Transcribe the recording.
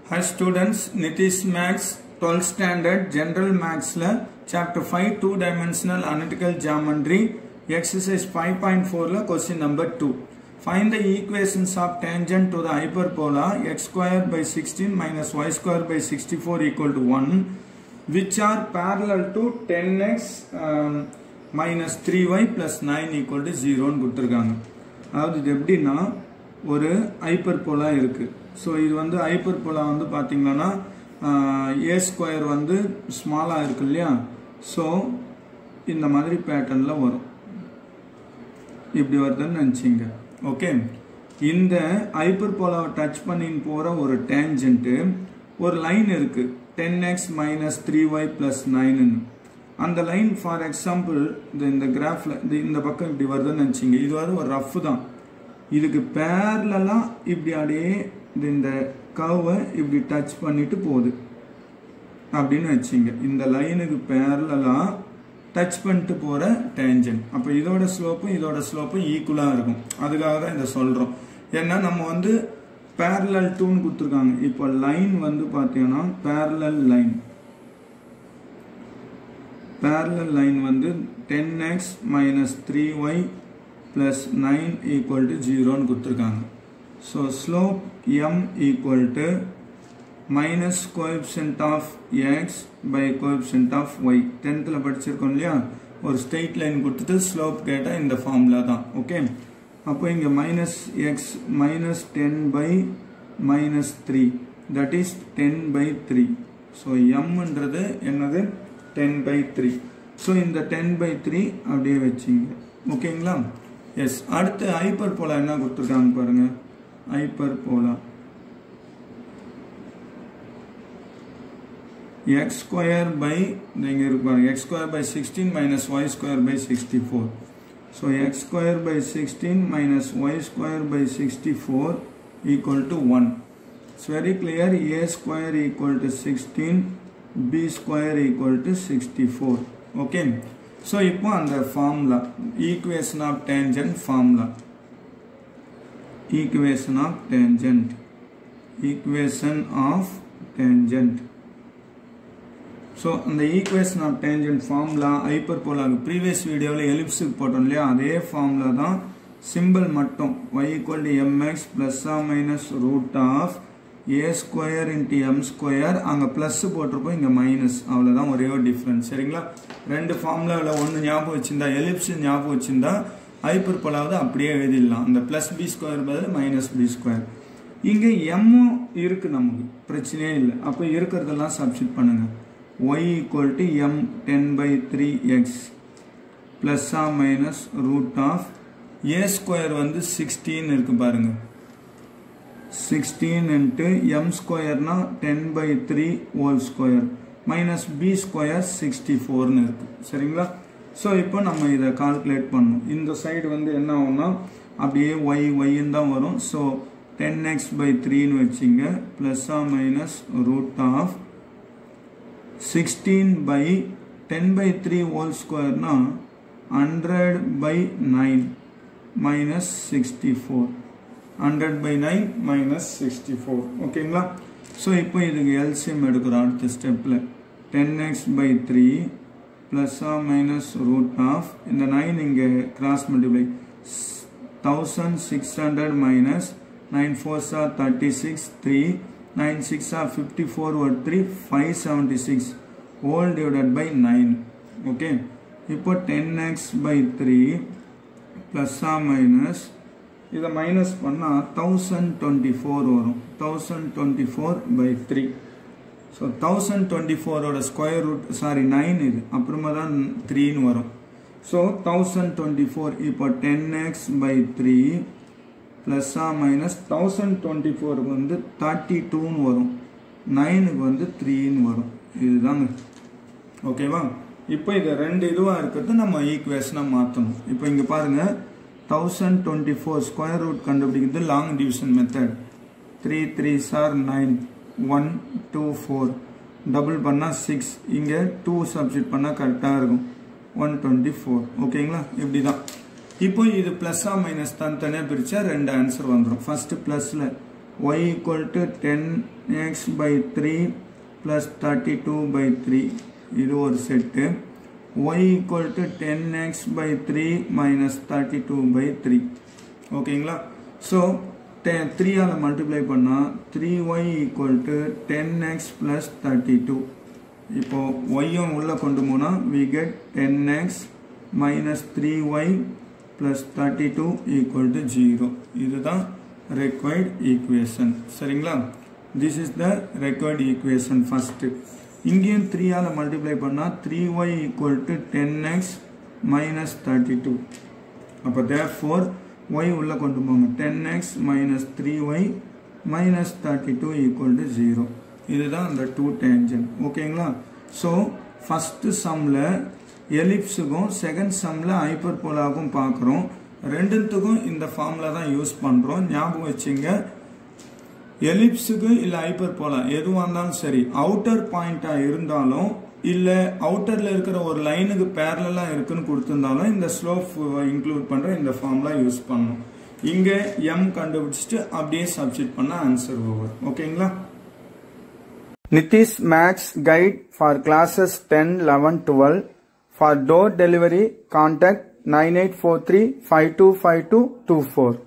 Hi students, Nitish Max 12th standard General Mathsல chapter 5 two dimensional analytical geometry exercise 5.4ல question number 2 find the equations of tangent to the hyperbola x square by 16 minus y square by 64 equal to 1 which are parallel to 10x um, minus 3y plus 9 equal to 0 ன்னு கொடுத்துருக்காங்க அதாவது இது எப்படின்னா ஒரு hyper போலா இருக்கு so இது வந்து ஹைப்பர் போலா வந்து பார்த்தீங்கன்னா ஏ ஸ்கொயர் வந்து ஸ்மாலாக இருக்கு இல்லையா ஸோ இந்த மாதிரி பேட்டர்னில் வரும் இப்படி வருதுன்னு நினச்சிங்க ஓகே இந்த ஹைப்பர் போலாவை டச் பண்ணின்னு போகிற ஒரு டேஞ்சன்ட்டு ஒரு லைன் இருக்கு ten x minus three y plus நைனுன்னு அந்த லைன் ஃபார் எக்ஸாம்பிள் இந்த இந்த கிராஃபில் இந்த இந்த பக்கம் இப்படி வருதுன்னு நினச்சிங்க இது வந்து ஒரு ரஃப் தான் இதுக்கு பேரலாம் இப்படி அப்படியே இது இந்த கர்வை இப்படி டச் பண்ணிட்டு போகுது அப்படின்னு வச்சிங்க இந்த லைனுக்கு பேரலாம் டச் பண்ணிட்டு போகிற டேஞ்சன் அப்போ இதோட ஸ்லோப்பும் இதோட ஸ்லோப்பும் ஈக்குவலாக இருக்கும் அதுக்காக தான் இதை சொல்கிறோம் ஏன்னா நம்ம வந்து பேரலல் டூன்னு கொடுத்துருக்காங்க இப்போ லைன் வந்து பார்த்தீங்கன்னா பேரலல் லைன் பேரலல் லைன் வந்து ten x minus three y plus 9 equal to 0 னு கொடுத்துருக்காங்க so slope m equal to minus coefficient of x by coefficient of y 10th ல படிச்சிருக்கோம் இல்லையா ஒரு ஸ்ட்ரெயிட் லைன் கொடுத்துட்டு ஸ்லோப் கேட்டால் இந்த ஃபார்முலா தான் ஓகே அப்போ இங்கே minus x minus ten by minus three that is ten by three so எம்ன்றது என்னது டென் பை த்ரீ ஸோ இந்த டென் பை த்ரீ அப்படியே வச்சிங்க ஓகேங்களா எஸ் அடுத்து ஹைப்பர் போலா என்ன கொடுத்துருக்காங்க பாருங்க ஹைப்பர் போலா எக்ஸ் ஸ்கொயர் பை இங்கே இருக்கு பாருங்க x square by sixteen minus y square by sixty four so x square by sixteen minus y square by sixty four equal to one it's very clear a square equal to sixteen b square equal to sixty four okay so இப்போ அந்த formula equation of tangent formula equation of tangent equation of tangent so அந்த equation of tangent formula ஹைப்பர் போலாக previous வீடியோவில் எலிப்ஸுக்கு போட்டோம் இல்லையா அதே ஃபார்முலா தான் சிம்பிள் மட்டும் y equal to mx plus ah minus root of a square into m square அங்கே ப்ளஸ் போட்டிருப்போம் இங்கே மைனஸ் அவ்வளோதான் ஒரே ஒரு டிஃப்ரென்ஸ் சரிங்களா ரெண்டு ஃபார்முலாவில் ஒன்று ஞாபகம் வச்சிருந்தா எலிப்ஸ் ஞாபகம் வச்சிருந்தா ஹைப்பர் போலாவது அப்படியே எழுதிடலாம் அந்த ப்ளஸ் பி ஸ்கொயர் பதில் மைனஸ் பி ஸ்கொயர் இங்கே எம்மும் இருக்குது நமக்கு பிரச்சனையே இல்லை அப்போ இருக்கிறதெல்லாம் சப்ஸ்டிட் பண்ணுங்கள் y equal to m ten by three x plus ah minus root of a square வந்து சிக்ஸ்டீன் இருக்குது பாருங்கள் சிக்ஸ்டீன் இன்ட்டு எம் ஸ்கொயர்னா ten by three whole square minus b square sixty ஃபோர்னு இருக்குது சரிங்களா ஸோ இப்போ நம்ம இதை கால்குலேட் பண்ணணும் இந்த சைடு வந்து என்ன ஆகும்னா அப்படியே ஒய் ஒய்ன்னு தான் வரும் ஸோ டென் எக்ஸ் பை த்ரீன்னு வச்சிங்க plus ah minus root of sixteen by ten by three whole ஸ்கொயர்னா hundred by nine minus sixty four hundred by nine minus sixty four ஓகேங்களா ஸோ இப்போ இதுக்கு எல்சிஎம் எடுக்கிறோம் அடுத்த ஸ்டெப்பில் ten x by three plus ah minus root of இந்த nine இங்கே cross multiply thousand six hundred minus nine fours are thirty six three nine six are fifty four ஒரு three five seventy six whole divided by nine okay இப்போ ten x by three plus ah minus இதை minus பண்ணால் thousand twenty four வரும் thousand twenty four by three so thousand twenty ஃபோரோட square root sorry nine இது அப்புறமா தான் த்ரீன்னு வரும் ஸோ தௌசண்ட் டுவெண்ட்டி ஃபோர் இப்போ ten x by three plus ah minus thousand twenty ஃபோருக்கு வந்து தேர்ட்டி டூன்னு வரும் நைனுக்கு வந்து த்ரீன்னு வரும் இதுதாங்க ஓகேவா இப்போ இது ரெண்டு இதுவாக இருக்கிறது நம்ம ஈக்குவேஷனாக மாற்றணும் இப்போ இங்கே பாருங்கள் thousand twenty four square root கண்டுபிடிக்கிறது long division method three three sir nine one two four double பண்ணால் சிக்ஸ் இங்கே டூ சப்ஸ்டிட் பண்ணால் கரெக்டாக இருக்கும் ஒன் டுவெண்ட்டி ஃபோர் ஓகேங்களா இப்படி தான் இப்போ இது ப்ளஸ்ஸா மைனஸ் தனித்தனியாக பிரித்தா ரெண்டு ஆன்சர் வந்துடும் ஃபஸ்ட்டு ப்ளஸில் y equal to 10x by 3 plus 32 by 3 இது ஒரு set y equal to 10x by 3 minus 32 by 3 ஓகேங்களா ஸோ த்ரீ ஆல் மல்டிப்ளை பண்ணால் three y equal to ten x plus thirty two இப்போ ஒய்யும் உள்ளே கொண்டு போனால் we get ten x minus three y plus thirty two equal to zero இதுதான் required equation சரிங்களா this is the required equation first இங்கேயும் த்ரீயால் மல்டிப்ளை பண்ணால் three y equal to ten x minus thirty two அப்போ therefore y உள்ளே கொண்டு போங்க ten x minus three Y minus thirty two equal to zero இதுதான் அந்த டூ டேஞ்சன் ஓகேங்களா ஸோ ஃபஸ்ட்டு சம்மில் எலிப்ஸுக்கும் செகண்ட் சம்மில் ஹைப்பர் போலாகும் பார்க்குறோம் ரெண்டுத்துக்கும் இந்த ஃபார்மில் தான் யூஸ் பண்ணுறோம் ஞாபகம் வச்சுங்க எலிப்ஸுக்கு இல்லை ஹைப்பர் போலா எதுவாக இருந்தாலும் சரி அவுட்டர் பாயிண்டாக இருந்தாலும் இல்லை அவுட்டரில் இருக்கிற ஒரு லைனுக்கு பேரலாக இருக்குன்னு கொடுத்துருந்தாலும் இந்த ஸ்லோப் இன்க்ளூட் பண்ணுற இந்த ஃபார்ம்லாம் யூஸ் பண்ணணும் இங்கே எம் கண்டுபிடிச்சிட்டு அப்படியே சப்ஸ்டிட் பண்ண ஆன்சர் ஓவர் ஓகேங்களா Nitish Max guide for classes ten eleven twelve for door delivery contact nine eight four three five two five two two four